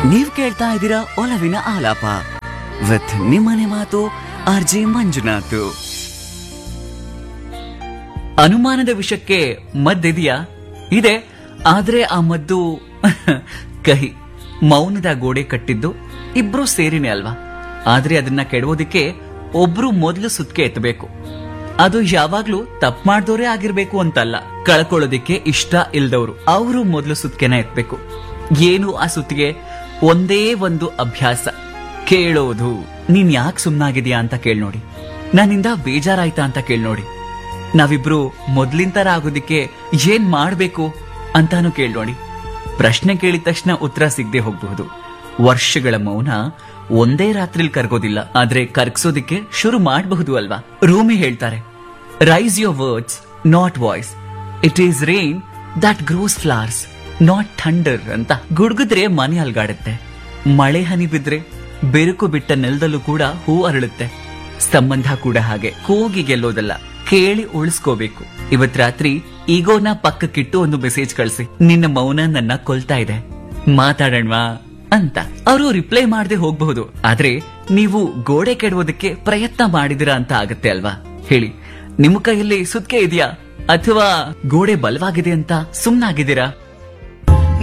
ನೀವ್ ಕೇಳ್ತಾ ಇದ್ದೀರಾ ಒಲವಿನ ಆಲಾಪ ವಿತ್ ನಿಮ್ಮನೆ ಮಾತು ಆರ್ ಜೆ ಮಂಜುನಾಥ್ ಅನುಮಾನದ ವಿಷಯಕ್ಕೆ ಮದ್ದಿದೆಯಾ ಇದೆ ಆದ್ರೆ ಆ ಮದ್ದು ಕಹಿ ಮೌನದ ಗೋಡೆ ಕಟ್ಟಿದ್ದು ಇಬ್ರು ಸೇರಿನೇ ಅಲ್ವಾ ಆದ್ರೆ ಅದನ್ನ ಕೆಡವೋದಿಕ್ಕೆ ಒಬ್ರು ಮೊದಲು ಸುತ್ಕೆ ಎತ್ತಬೇಕು ಅದು ಯಾವಾಗ್ಲೂ ತಪ್ಪು ಮಾಡ್ದೋರೇ ಆಗಿರ್ಬೇಕು ಅಂತಲ್ಲ ಕಳ್ಕೊಳ್ಳೋದಿಕ್ಕೆ ಇಷ್ಟ ಇಲ್ದವ್ರು ಅವರು ಮೊದಲು ಸುತ್ಕೆನ ಎತ್ಬೇಕು ಏನು ಆ ಸುತ್ತಿಗೆ ಒಂದೇ ಒಂದು ಅಭ್ಯಾಸ ಕೇಳೋದು ನೀನ್ ಯಾಕೆ ಸುಮ್ನಾಗಿದ್ಯಾ ಅಂತ ಕೇಳ್ ನೋಡಿ ನನ್ನಿಂದ ಬೇಜಾರಾಯ್ತಾ ಅಂತ ಕೇಳ್ ನೋಡಿ ನಾವಿಬ್ರು ಮೊದ್ಲಿನ ತರ ಆಗೋದಿಕ್ಕೆ ಏನ್ ಮಾಡ್ಬೇಕು ಅಂತಾನು ಕೇಳ್ ನೋಡಿ ಪ್ರಶ್ನೆ ಕೇಳಿದ ತಕ್ಷಣ ಉತ್ತರ ಸಿಗದೆ ಹೋಗಬಹುದು ವರ್ಷಗಳ ಮೌನ ಒಂದೇ ರಾತ್ರಿಲ್ ಕರ್ಗೋದಿಲ್ಲ ಆದ್ರೆ ಕರ್ಗ್ಸೋದಿಕ್ಕೆ ಶುರು ಮಾಡಬಹುದು ಅಲ್ವಾ ರೂಮಿ ಹೇಳ್ತಾರೆ raise your words not voice it is rain that grows flowers not thunder ಅಂತ ಗುಡ್ಗುದ್ರೆ ಮನೆ ಅಲ್ಗಾಡುತ್ತೆ ಮಳೆ ಹನಿ ಬಿದ್ರೆ ಬೆರುಕು ಬಿಟ್ಟ ನೆಲದಲ್ಲೂ ಕೂಡ ಹೂ ಅರಳುತ್ತೆ ಸಂಬಂಧ ಕೂಡ ಹಾಗೆ ಕೂಗಿ ಗೆಲ್ಲೋದಲ್ಲ ಕೇಳಿ ಉಳಿಸ್ಕೋಬೇಕು ಇವತ್ ರಾತ್ರಿ ಈಗೋನ ಪಕ್ಕಕ್ಕಿಟ್ಟು ಒಂದು ಮೆಸೇಜ್ ಕಳ್ಸಿ ನಿನ್ನ ಮೌನ ನನ್ನ ಕೊಲ್ತಾ ಇದೆ ಮಾತಾಡೋಣವಾ ಅಂತ ಅವರು ರಿಪ್ಲೈ ಮಾಡದೆ ಹೋಗಬಹುದು ಆದ್ರೆ ನೀವು ಗೋಡೆ ಕೆಡುವುದಕ್ಕೆ ಪ್ರಯತ್ನ ಮಾಡಿದಿರಾ ಅಂತ ಆಗತ್ತೆ ಅಲ್ವಾ ಹೇಳಿ ನಿಮ್ಮ ಕೈಯಲ್ಲಿ ಸುತ್ಕೆ ಇದೆಯಾ ಅಥವಾ ಗೋಡೆ ಬಲವಾಗಿದೆ ಅಂತ ಸುಮ್ನಾಗಿದ್ದೀರಾ